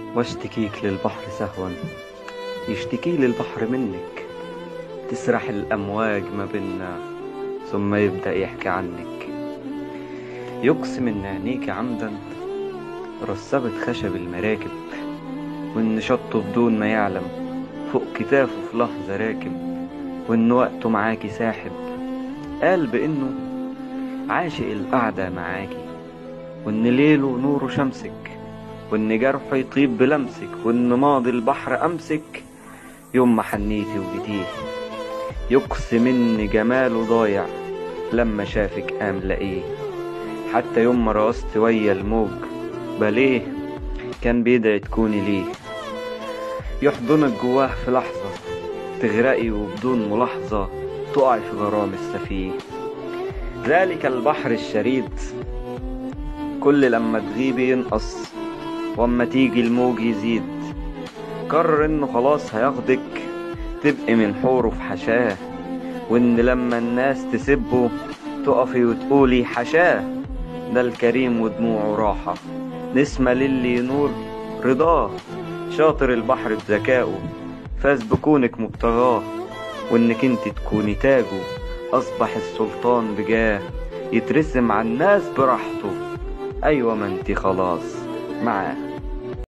واشتكيك للبحر سهوا يشتكي للبحر منك تسرح الأمواج ما بينا ثم يبدأ يحكي عنك يقسم إن عينيك عمدا رسبت خشب المراكب وإن شطه بدون ما يعلم فوق كتافه في لحظة راكب وإن وقته معاكي ساحب قال بإنه عاشق القعدة معاكي وإن ليله نوره شمسك وإن جرحه يطيب بلمسك وإن ماضي البحر أمسك يوم ما حنيتي وجيتيه يقسم إن جماله ضايع لما شافك قام لقيه حتى يوم ما رقصت ويا الموج بليه كان بيدعي تكوني ليه يحضنك جواه في لحظة تغرقي وبدون ملاحظة تقعي في غرام السفيه ذلك البحر الشريد كل لما تغيبي ينقص واما تيجي الموج يزيد قرر انه خلاص هياخدك تبقي من حوره في حشاه وان لما الناس تسبه تقفي وتقولي حشاه ده الكريم ودموعه راحة نسمة للي ينور رضاه شاطر البحر بذكائه فاز بكونك مبتغاه وانك انت تكوني تاجه اصبح السلطان بجاه يترسم على الناس براحته ايوه ما انت خلاص معاه